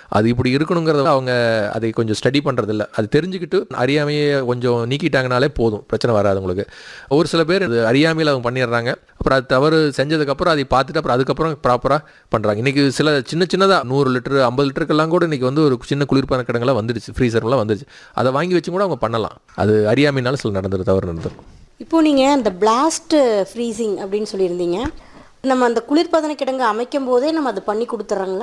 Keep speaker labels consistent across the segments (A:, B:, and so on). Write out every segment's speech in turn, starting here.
A: அது இப்படி இருக்கணுங்கிறத அவங்க அதை கொஞ்சம் ஸ்டடி பண்ணுறதில்ல அது தெரிஞ்சுக்கிட்டு அறியாமையை கொஞ்சம் நீக்கிட்டாங்கனாலே போதும் பிரச்சனை வராது உங்களுக்கு ஒரு சில பேர் இது அறியாமையில் அவங்க பண்ணிடுறாங்க அப்புறம் அது தவறு செஞ்சதுக்கப்புறம் அதை பார்த்துட்டு அப்புறம் அதுக்கப்புறம் ப்ராப்பராக பண்ணுறாங்க இன்றைக்கி சில சின்ன சின்னதாக நூறு லிட்டர் ஐம்பது லிட்டருக்கெல்லாம் கூட இன்றைக்கி வந்து ஒரு சின்ன குளிர்பான கிடங்கெல்லாம் வந்துடுச்சு ஃப்ரீசர்லாம் வந்துடுச்சு அதை வாங்கி வச்சு கூட அவங்க பண்ணலாம் அது அறியாமைனால சில நடந்துரு தவறு நடந்துரும்
B: இப்போ நீங்கள் அந்த பிளாஸ்ட் ஃப்ரீசிங் அப்படின்னு சொல்லியிருந்தீங்க நம்ம அந்த குளிர்பதன கிடங்கு அமைக்கும் போதே நம்ம அதை பண்ணி கொடுத்துட்றாங்களா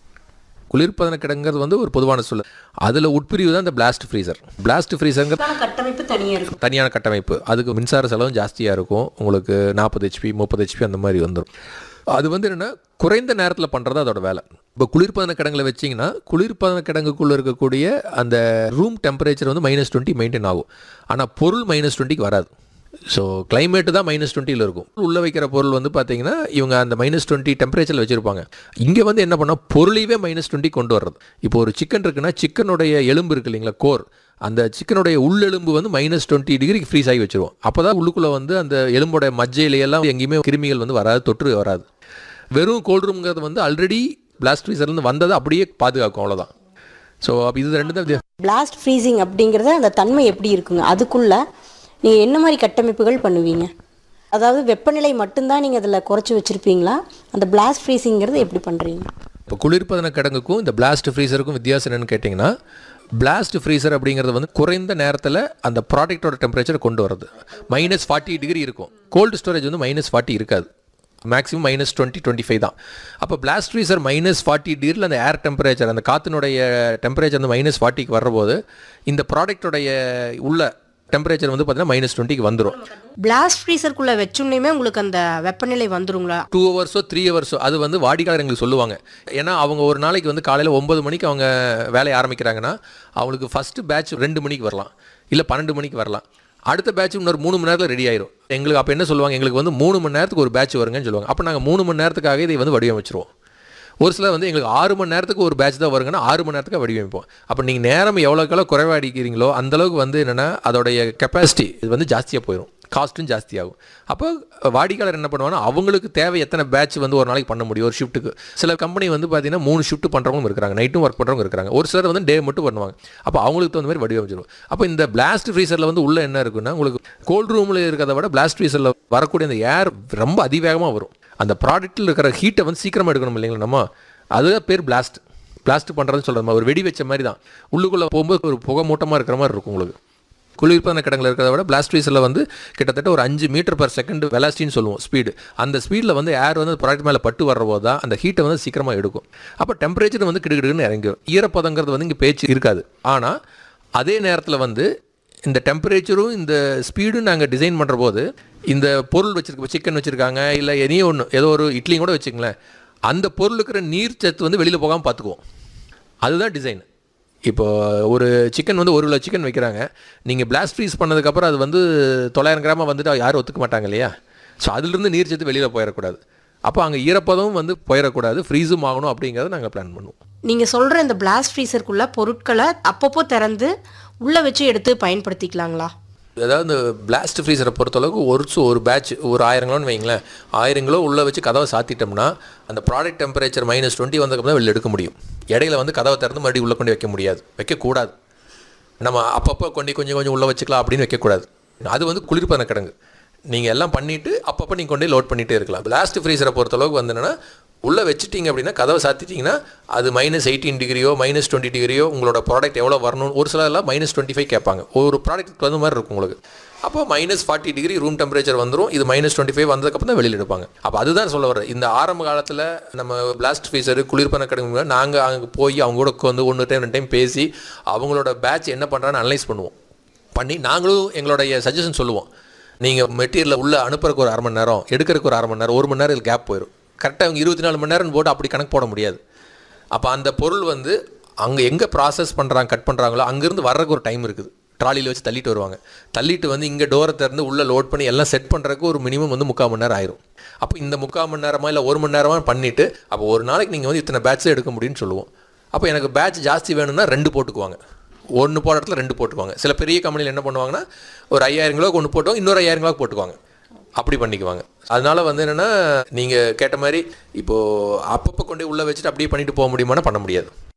A: குளிர்பதன கிடங்கிறது வந்து ஒரு பொதுவான சொல் அதில் உட்பிரிவு தான் இந்த பிளாஸ்ட் ஃப்ரீசர் பிளாஸ்ட் ஃப்ரீசருங்கிறது
B: கட்டமைப்பு தனியாக இருக்கும்
A: தனியான கட்டமைப்பு அதுக்கு மின்சார செலவும் ஜாஸ்தியாக இருக்கும் உங்களுக்கு நாற்பது ஹெச்பி முப்பது ஹெச்பி அந்த மாதிரி வந்துடும் அது வந்து என்னென்னா குறைந்த நேரத்தில் பண்ணுறது அதோட வேலை இப்போ குளிர்பதன கிடங்குல வச்சிங்கன்னா குளிர்பதன கிடங்குக்குள்ளே இருக்கக்கூடிய அந்த ரூம் டெம்பரேச்சர் வந்து மைனஸ் டுவெண்ட்டி மெயின்டைன் ஆகும் ஆனால் பொருள் மைனஸ் டுவெண்ட்டிக்கு வராது ஸோ climate தான் மைனஸ் டுவெண்ட்டியில் இருக்கும் உள்ளே வைக்கிற பொருள் வந்து பார்த்தீங்கன்னா இவங்க அந்த மைனஸ் டுவெண்ட்டி டெம்பரேச்சரில் வச்சுருப்பாங்க இங்கே வந்து என்ன பண்ணால் பொருளையவே மைனஸ் டுவெண்ட்டி கொண்டு வர்றது இப்போ ஒரு சிக்கன் இருக்குன்னா சிக்கனுடைய எலும்பு இருக்கு இல்லைங்களா கோர் அந்த சிக்கனுடைய உள்ளெலும்பு வந்து மைனஸ் டுவெண்ட்டி டிகிரிக்கு ஃப்ரீஸ் ஆகி வச்சிருவோம் அப்போ தான் உள்ளுக்குள்ளே வந்து அந்த எலும்போட மஜ்ஜையிலையெல்லாம் எங்கேயுமே கிருமிகள் வந்து வராது தொற்று வராது வெறும் கோல்ட் ரூம்ங்கிறது வந்து ஆல்ரெடி பிளாஸ்ட் ஃப்ரீசர்லேருந்து வந்ததை அப்படியே பாதுகாக்கும் அவ்வளோதான் ஸோ அப்போ இது ரெண்டு தான் வித்தியாசம்.
B: பிளாஸ்ட் ஃப்ரீசிங் அப்படிங்கிறத அந்த தன்மை எப்படி இருக்குங்க அதுக்குள்ள நீங்கள் என்ன மாதிரி கட்டமைப்புகள் பண்ணுவீங்க அதாவது வெப்பநிலை மட்டும்தான் நீங்கள் அதில் குறைச்சி வச்சுருப்பீங்களா அந்த பிளாஸ்ட் ஃப்ரீசிங்கிறது எப்படி பண்ணுறீங்க
A: இப்போ குளிர்பதன கிடங்குக்கும் இந்த பிளாஸ்ட் ஃப்ரீசருக்கும் வித்தியாசம் என்னன்னு கேட்டிங்கன்னா பிளாஸ்ட் ஃப்ரீசர் அப்படிங்கிறது வந்து குறைந்த நேரத்தில் அந்த ப்ராடக்ட்டோட டெம்பரேச்சர் கொண்டு வரது மைனஸ் ஃபார்ட்டி டிகிரி இருக்கும் கோல்டு ஸ்டோரேஜ் வந்து மைனஸ் ஃபார்ட்டி இருக்காது maximum minus twenty twenty five தான் அப்போ பிளாஸ்ட் ஃப்ரீசர் மைனஸ் ஃபார்ட்டி டிகிரியில் அந்த ஏர் டெம்பரேச்சர் அந்த காற்றினுடைய டெம்பரேச்சர் வந்து மைனஸ் ஃபார்ட்டிக்கு வர்றபோது இந்த ப்ராடக்ட்டோடைய உள்ள டெம்பரேச்சர் வந்து பார்த்தீங்கன்னா மைனஸ் டுவெண்ட்டிக்கு வந்துடும்
B: பிளாஸ்ட் ஃப்ரீசருக்குள்ளே வச்சோன்னே உங்களுக்கு அந்த வெப்பநிலை வந்துருங்களா
A: டூ ஹவர்ஸோ த்ரீ ஹவர்ஸோ அது வந்து வாடிக்கையாளர் எங்களுக்கு சொல்லுவாங்க ஏன்னா அவங்க ஒரு நாளைக்கு வந்து காலையில் ஒன்பது மணிக்கு அவங்க வேலையை ஆரம்பிக்கிறாங்கன்னா அவங்களுக்கு ஃபஸ்ட்டு பேட்ச் ரெண்டு மணிக்கு வரலாம் இல்லை பன்னெண்டு மணிக்கு வரலாம் அடுத்த பேட்ச் இன்னொரு மூணு மணி நேரத்தில் ரெடி ஆயிரும் எங்களுக்கு அப்போ என்ன சொல்லுவாங்க எங்களுக்கு வந்து மூணு மணி நேரத்துக்கு ஒரு பேட்ச் வருங்கன்னு சொல்லுவாங்க அப்போ நாங்கள் மூணு மணி நேரத்துக்காக இதை வந்து வடிவமைச்சிருவோம் ஒரு சிலர் வந்து எங்களுக்கு ஆறு மணி நேரத்துக்கு ஒரு பேட்ச் தான் வருங்கன்னா ஆறு மணி நேரத்துக்கு வடிவமைப்போம் அப்போ நீங்கள் நேரம் எவ்வளோக்கெவ்வளோ குறைவா அடிக்கிறீங்களோ அந்தளவுக்கு வந்து என்னென்னா அதோடைய கெப்பாசிட்டி இது வந்து ஜாஸ்தியாக போயிடும் காஸ்ட்டும் ஜாஸ்தியாகும் அப்போ வாடிக்கையாளர் என்ன பண்ணுவாங்கன்னா அவங்களுக்கு தேவை எத்தனை பேட்ச் வந்து ஒரு நாளைக்கு பண்ண முடியும் ஒரு ஷிஃப்ட்டுக்கு சில கம்பெனி வந்து பார்த்தீங்கன்னா மூணு ஷிஃப்ட் பண்ணுறவங்களும் இருக்கிறாங்க நைட்டும் ஒர்க் பண்ணுறவங்க இருக்கிறாங்க ஒரு சிலர் வந்து டே மட்டும் பண்ணுவாங்க அப்போ அவங்களுக்கு தகுந்த மாதிரி வடிவமைச்சிடும் அப்போ இந்த பிளாஸ்ட் ஃப்ரீசரில் வந்து உள்ள என்ன இருக்குன்னா உங்களுக்கு கோல்ட் ரூமில் இருக்கிறத விட பிளாஸ்ட் ஃப்ரீசரில் வரக்கூடிய அந்த ஏர் ரொம்ப அதிவேகமாக வரும் அந்த ப்ராடக்ட்டில் இருக்கிற ஹீட்டை வந்து சீக்கிரமாக எடுக்கணும் இல்லைங்களா நம்ம அதுதான் பேர் பிளாஸ்ட் பிளாஸ்ட் பண்ணுறதுன்னு சொல்கிறது ஒரு வெடி வச்ச மாதிரி தான் உள்ளுக்குள்ளே போகும்போது ஒரு புகை மூட்டமாக இருக்கிற மாதிரி இருக்கும் உங்களுக்கு குளிர்பதன கிடங்கில் இருக்கிறத விட பிளாஸ்ட் ஃப்ரீசரில் வந்து கிட்டத்தட்ட ஒரு அஞ்சு மீட்டர் பர் செகண்ட் வெலாசிட்டின்னு சொல்லுவோம் ஸ்பீடு அந்த ஸ்பீடில் வந்து ஏர் வந்து ப்ராடக்ட் மேலே பட்டு வர்ற போது தான் அந்த ஹீட்டை வந்து சீக்கிரமாக எடுக்கும் அப்போ டெம்பரேச்சர் வந்து கிடுகிடுன்னு இறங்கிடும் ஈரப்பதங்கிறது வந்து இங்கே பேச்சு இருக்காது ஆனால் அதே நேரத்தில் வந்து இந்த டெம்பரேச்சரும் இந்த ஸ்பீடும் நாங்கள் டிசைன் பண்ணுற போது இந்த பொருள் வச்சிருக்க சிக்கன் வச்சுருக்காங்க இல்லை எதையும் ஒன்று ஏதோ ஒரு இட்லியும் கூட வச்சுங்களேன் அந்த பொருள் இருக்கிற நீர் சத்து வந்து வெளியில் போகாமல் பார்த்துக்குவோம் அதுதான் டிசைன் இப்போ ஒரு சிக்கன் வந்து ஒரு கிலோ சிக்கன் வைக்கிறாங்க நீங்கள் பிளாஸ்ட் ஃப்ரீஸ் பண்ணதுக்கப்புறம் அது வந்து தொள்ளாயிரம் கிராமாக வந்துட்டு யாரும் ஒத்துக்க மாட்டாங்க இல்லையா ஸோ அதுலேருந்து நீர் சத்து வெளியில் போயிடக்கூடாது அப்போ அங்கே ஈரப்பதமும் வந்து போயிடக்கூடாது ஃப்ரீஸும் ஆகணும் அப்படிங்கிறத நாங்கள் பிளான் பண்ணுவோம்
B: நீங்கள் சொல்கிற இந்த பிளாஸ்ட் ஃப்ரீசருக்குள்ள பொருட்களை அப்பப்போ திறந்து உள்ளே வச்சு எடுத்து பயன்படுத்திக்கலாங்களா
A: அதாவது இந்த பிளாஸ்ட் ஃப்ரீசரை பொறுத்தளவுக்கு ஒரு சு- ஒரு பேட்ச் ஒரு ஆயிரம் கிலோன்னு வைங்களேன் ஆயிரம் கிலோ உள்ளே வச்சு கதவை சாத்திட்டோம்னா அந்த ப்ராடக்ட் டெம்பரேச்சர் மைனஸ் டுவெண்ட்டி வந்ததுக்கப்புறம் தான் வெளில எடுக்க முடியும் இடையில வந்து கதவை திறந்து மறுபடியும் உள்ளே கொண்டு வைக்க முடியாது வைக்கக்கூடாது நம்ம அப்பப்போ கொண்டு கொஞ்சம் கொஞ்சம் உள்ளே வச்சுக்கலாம் அப்படின்னு வைக்கக்கூடாது அது வந்து குளிர்பதன கிடங்கு நீங்கள் எல்லாம் பண்ணிவிட்டு அப்பப்போ நீங்கள் கொண்டு லோட் பண்ணிகிட்டே இருக்கலாம் பிளாஸ்ட் ஃப்ரீசரை பொறுத்தளவுக்கு வந்து என்னன்னா உள்ளே வச்சுட்டீங்க அப்படின்னா கதவை சாத்திட்டீங்கன்னா அது மைனஸ் எயிட்டீன் டிகிரியோ மைனஸ் டுவெண்ட்டி டிகிரியோ உங்களோட ப்ராடக்ட் எவ்வளோ வரணும் ஒரு சிலர்லாம் மைனஸ் டுவெண்ட்டி ஃபைவ் கேட்பாங்க ஒரு ப்ராடக்ட் தகுந்த மாதிரி இருக்கும் உங்களுக்கு அப்போ minus forty degree room temperature வந்துடும் இது மைனஸ் டுவெண்ட்டி ஃபைவ் வந்ததுக்கப்புறம் தான் வெளியில் எடுப்பாங்க அப்போ அதுதான் சொல்ல வர்றது இந்த ஆரம்ப காலத்தில் நம்ம பிளாஸ்ட் ஃபீஸர் குளிர்பன கிடங்கு நாங்கள் அங்கே போய் அவங்க கூட வந்து ஒன்று டைம் ரெண்டு டைம் பேசி அவங்களோட பேட்ச் என்ன பண்ணுறான்னு அனலைஸ் பண்ணுவோம் பண்ணி நாங்களும் எங்களுடைய சஜஷன் சொல்லுவோம் நீங்கள் மெட்டீரியலை உள்ளே அனுப்புறதுக்கு ஒரு அரை மணி நேரம் எடுக்கிறதுக்கு ஒரு அரை மணி நேரம் ஒரு மணி நேரம் கேப் போயிடும் கரெக்டாக அவங்க இருபத்தி நாலு மணி நேரம் போட்டு அப்படி கணக்கு போட முடியாது அப்போ அந்த பொருள் வந்து அங்கே எங்கே ப்ராசஸ் பண்ணுறாங்க கட் பண்ணுறாங்களோ அங்கேருந்து வர்றதுக்கு ஒரு டைம் இருக்குது ட்ராலியில் வச்சு தள்ளிட்டு வருவாங்க தள்ளிட்டு வந்து இங்கே டோரை திறந்து உள்ளே லோட் பண்ணி எல்லாம் செட் பண்ணுறதுக்கு ஒரு மினிமம் வந்து முக்கால் மணி நேரம் ஆயிரும் அப்போ இந்த முக்கால் மணி நேரமா இல்லை ஒரு மணி நேரமா பண்ணிவிட்டு அப்போ ஒரு நாளைக்கு நீங்கள் வந்து இத்தனை பேட்ச் எடுக்க முடியும்னு சொல்லுவோம் அப்போ எனக்கு பேட்ச் ஜாஸ்தி வேணும்னா ரெண்டு போட்டுக்குவாங்க ஒன்று போட இடத்துல ரெண்டு போட்டுக்குவாங்க சில பெரிய கம்பெனியில் என்ன பண்ணுவாங்கன்னா ஒரு ஐயாயிரம் கிலோக்கு ஒன்று போட்டோம் இன்னொரு ஐயாயிரம் கிலோக்கு போட்டுக்குவாங்க அப்படி பண்ணிக்குவாங்க அதனால வந்து என்னென்னா நீங்கள் கேட்ட மாதிரி இப்போது அப்பப்போ கொண்டு போய் உள்ளே வச்சுட்டு அப்படியே பண்ணிட்டு போக முடியுமானா பண்ண முடியாது